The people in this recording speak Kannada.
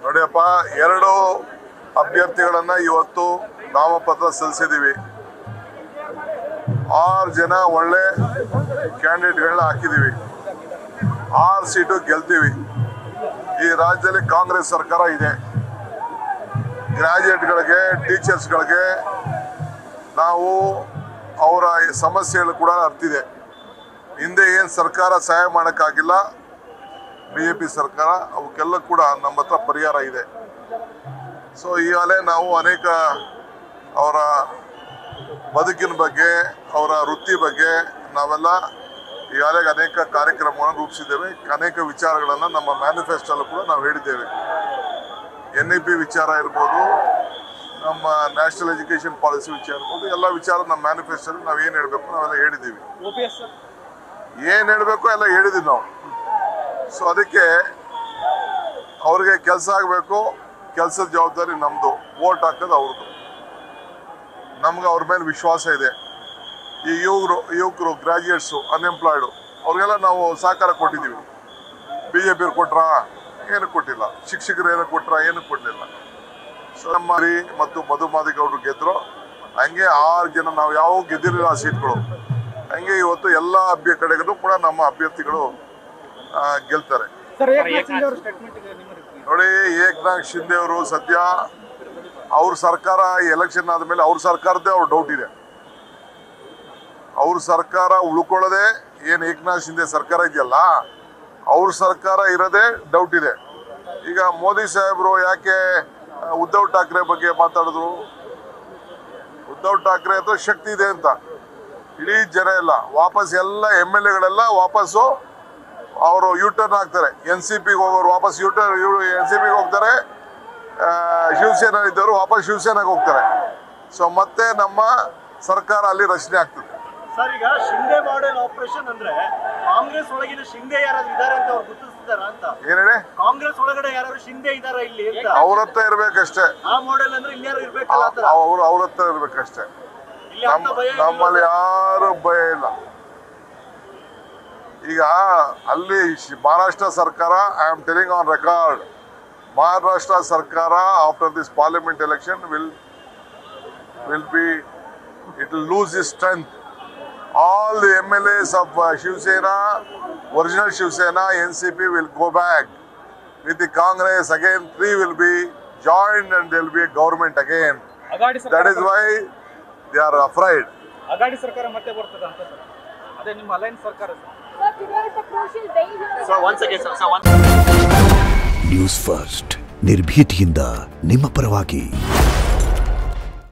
ನೋಡಿಯಪ್ಪ ಎರಡು ಅಭ್ಯರ್ಥಿಗಳನ್ನ ಇವತ್ತು ನಾಮಪತ್ರ ಸಲ್ಲಿಸಿದೀವಿ ಆರು ಜನ ಒಳ್ಳೆ ಕ್ಯಾಂಡಿಡೇಟ್ಗಳನ್ನ ಹಾಕಿದೀವಿ ಆರು ಸೀಟು ಗೆಲ್ತೀವಿ ಈ ರಾಜ್ಯದಲ್ಲಿ ಕಾಂಗ್ರೆಸ್ ಸರ್ಕಾರ ಇದೆ ಗ್ರಾಜುಯೇಟ್ಗಳಿಗೆ ಟೀಚರ್ಸ್ಗಳಿಗೆ ನಾವು ಅವರ ಸಮಸ್ಯೆಗಳು ಕೂಡ ಅರ್ತಿದೆ ಹಿಂದೆ ಏನು ಸರ್ಕಾರ ಸಹಾಯ ಮಾಡೋಕ್ಕಾಗಿಲ್ಲ ಬಿ ಜೆ ಪಿ ಸರ್ಕಾರ ಅವಕ್ಕೆಲ್ಲ ಕೂಡ ನಮ್ಮ ಹತ್ರ ಪರಿಹಾರ ಇದೆ ಸೊ ಈಗಾಗಲೇ ನಾವು ಅನೇಕ ಅವರ ಬದುಕಿನ ಬಗ್ಗೆ ಅವರ ವೃತ್ತಿ ಬಗ್ಗೆ ನಾವೆಲ್ಲ ಈಗಾಗಲೇ ಅನೇಕ ಕಾರ್ಯಕ್ರಮಗಳನ್ನು ರೂಪಿಸಿದ್ದೇವೆ ಅನೇಕ ವಿಚಾರಗಳನ್ನು ನಮ್ಮ ಮ್ಯಾನಿಫೆಸ್ಟೋಲ್ಲೂ ಕೂಡ ನಾವು ಹೇಳಿದ್ದೇವೆ ಎನ್ ಇ ಪಿ ವಿಚಾರ ಇರ್ಬೋದು ನಮ್ಮ ನ್ಯಾಷನಲ್ ಎಜುಕೇಷನ್ ಪಾಲಿಸಿ ವಿಚಾರ ಇರ್ಬೋದು ಎಲ್ಲ ವಿಚಾರ ನಮ್ಮ ಮ್ಯಾನಿಫೆಸ್ಟೋಲ್ಲಿ ನಾವು ಏನು ಹೇಳಬೇಕು ನಾವೆಲ್ಲ ಹೇಳಿದ್ದೀವಿ ಏನು ಹೇಳಬೇಕು ಎಲ್ಲ ಹೇಳಿದ್ದೀವಿ ನಾವು ಸೊ ಅದಕ್ಕೆ ಅವ್ರಿಗೆ ಕೆಲಸ ಆಗಬೇಕು ಕೆಲಸದ ಜವಾಬ್ದಾರಿ ನಮ್ಮದು ವೋಟ್ ಹಾಕೋದು ಅವ್ರದ್ದು ನಮ್ಗೆ ಅವ್ರ ಮೇಲೆ ವಿಶ್ವಾಸ ಇದೆ ಈ ಯುವಕರು ಯುವಕರು ಗ್ರಾಜ್ಯುಯೇಟ್ಸು ಅನ್ಎಂಪ್ಲಾಯ್ಡು ಅವ್ರಿಗೆಲ್ಲ ನಾವು ಸಹಕಾರ ಕೊಟ್ಟಿದ್ದೀವಿ ಬಿ ಜೆ ಪಿಯವ್ರು ಕೊಟ್ರಾ ಏನು ಕೊಟ್ಟಿಲ್ಲ ಶಿಕ್ಷಕರು ಏನು ಕೊಟ್ರಾ ಏನು ಕೊಡಲಿಲ್ಲ ಸೊ ನಮ್ಮ ಹರಿ ಮತ್ತು ಮಧು ಮಾದಿಗೌಡರು ಗೆದ್ರು ಹಂಗೆ ಆರು ಜನ ನಾವು ಯಾವ ಗೆದ್ದಿರಲಿಲ್ಲ ಆ ಸೀಟ್ಗಳು ಹಂಗೆ ಇವತ್ತು ಎಲ್ಲ ಅಭ್ಯ ಕಡೆಗೂ ಕೂಡ ನಮ್ಮ ಅಭ್ಯರ್ಥಿಗಳು ಆ, ಗೆಲ್ತಾರೆ ಸರ್ ಏಕನಾಥ್ ಶಿಂದೆ ಅವರ ಸ್ಟೇಟ್ಮೆಂಟ್ ಇದೆ ನಿಮ್ಮ ರೀತಿ ನೋಡಿ ಏಕನಾಥ್ ಶಿಂದೆ ಅವರು ಸದ್ಯ ಅವ್ರ ಸರ್ಕಾರ ಎಲೆಕ್ಷನ್ ಆದಮೇಲೆ ಅವ್ರ ಸರ್ಕಾರದ್ದೇ ಅವ್ರ ಡೌಟ್ ಇದೆ ಅವ್ರ ಸರ್ಕಾರ ಉಳ್ಕೊಳ್ಳೋದೇ ಏನು ಏಕನಾಥ್ ಶಿಂದೆ ಸರ್ಕಾರ ಇದೆಯಲ್ಲ ಅವ್ರ ಸರ್ಕಾರ ಇರೋದೇ ಡೌಟ್ ಇದೆ ಈಗ ಮೋದಿ ಸಾಹೇಬರು ಯಾಕೆ ಆ, ಉದ್ಧವ್ ಠಾಕ್ರೆ ಬಗ್ಗೆ ಮಾತಾಡಿದ್ರು ಉದ್ಧವ್ ಠಾಕ್ರೆ ಹತ್ರ ಶಕ್ತಿ ಇದೆ ಅಂತ ಇಡೀ ಜನ ಎಲ್ಲ ವಾಪಸ್ ಎಲ್ಲ ಎಮ್ ಎಲ್ ಎಗಳೆಲ್ಲ ವಾಪಸ್ಸು ಅವರು ಯೂ ಟರ್ನ್ ಹಾಕ್ತಾರೆ ಎನ್ ಸಿ ಪಿಗೆ ಹೋಗೋರು ವಾಪಸ್ ಯೂ ಟರ್ನ್ ಎನ್ ಸಿ ಪಿಗೆ ಹೋಗ್ತಾರೆ ಆ, ಶಿವಸೇನಾ ಇದ್ದವರು ವಾಪಸ್ ಶಿವಸೇನೆಗೆ ಹೋಗ್ತಾರೆ ಸೊ ಮತ್ತೆ ನಮ್ಮ ಸರ್ಕಾರ ಅಲ್ಲಿ ರಚನೆ ಆಗ್ತದೆ ಸರ್ ಈಗ ಶಿಂದೆ ಮಾಡೆಲ್ ಆಪರೇಷನ್ ಅಂದ್ರೆ ಕಾಂಗ್ರೆಸ್ ಒಳಗಿನ ಶಿಂದೆ ಯಾರಾದ್ರೂ ಇದಾರೆ ಅಂತ ಅವ್ರು ಗುರುತಿಸ್ತಾರ ಅಂತ ಏನ್ ಹೇಳಿ ಕಾಂಗ್ರೆಸ್ ಒಳಗಡೆ ಯಾರು ಶಿಂದೆ ಇದಾರ ಇಲ್ಲಿ ಅಂತ ಅವ್ರ ಹತ್ರ ಇರ್ಬೇಕಷ್ಟೇ ಆ ಮಾಡೆಲ್ ಅಂದ್ರೆ ಇಲ್ಲಿ ಯಾರು ಇರ್ಬೇಕಲ್ಲ ಆತರ ಅವ್ರು ಅವ್ರ ಹತ್ರ ಇರ್ಬೇಕಷ್ಟೇ ಇಲ್ಲಿ ಅಂತ ನಮ್ಮ ಭಯ ನಮ್ಮಲ್ಲಿ ಯಾರು ಭಯ ಇಲ್ಲ ಈಗ ಅಲ್ಲಿ ಶ್- ಮಹಾರಾಷ್ಟ್ರ ಸರ್ಕಾರ I am telling on record Maharashtra ಸರ್ಕಾರ after this parliament election will will be it will lose is strength all the M L S of Shiv Sena original Shiv Sena N C P will go back with the Congress again three will be joint and will be government again Aghadi that ಸರ್ಕಾರ is why they are afraid Aghadi ಸರ್ಕಾರ ಮತ್ತೆ ಬರ್ತದ ಅಂತ ಸರ್ ಅದೇ ನಿಮ್ಮ ಅಲೈನ್ಸ್ ಸರ್ಕಾರ sir Sir, today is a crucial day here. Sir, once again, sir, sir, once news first ನಿರ್ಭೀತಿಯಿಂದ ನಿಮ್ಮ ಪರವಾಗಿ